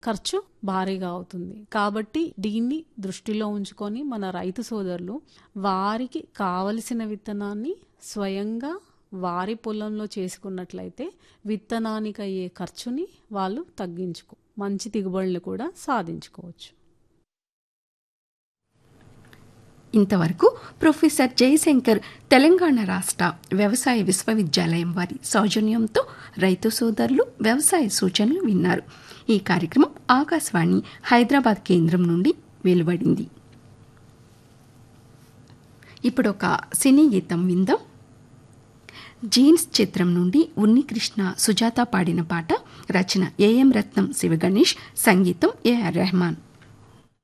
ఖర్చు భారీగా అవుతుంది కాబట్టి దీన్ని దృష్టిలో ఉంచుకొని మన రైతు సోదరులు వారికి కావలసిన విత్తనాన్ని స్వయంగా వారి పొలంలో చేసుకున్నట్లయితే విత్తనానికి అయ్యే ఖర్చుని వాళ్ళు తగ్గించుకో మంచి దిగుబడులు కూడా సాధించుకోవచ్చు ఇంతవరకు ప్రొఫెసర్ జయశంకర్ తెలంగాణ రాష్ట్ర వ్యవసాయ విశ్వవిద్యాలయం వారి సౌజన్యంతో రైతు సోదరులు వ్యవసాయ సూచనలు విన్నారు ఈ కార్యక్రమం ఆకాశవాణి హైదరాబాద్ కేంద్రం నుండి వెలువడింది ఇప్పుడు ఒక సినీ గీతం విందాం జీన్స్ చిత్రం నుండి ఉన్నికృష్ణ సుజాత పాడిన పాట రచన ఏఎం రత్నం శివగణేష్ సంగీతం ఏఆర్ రెహమాన్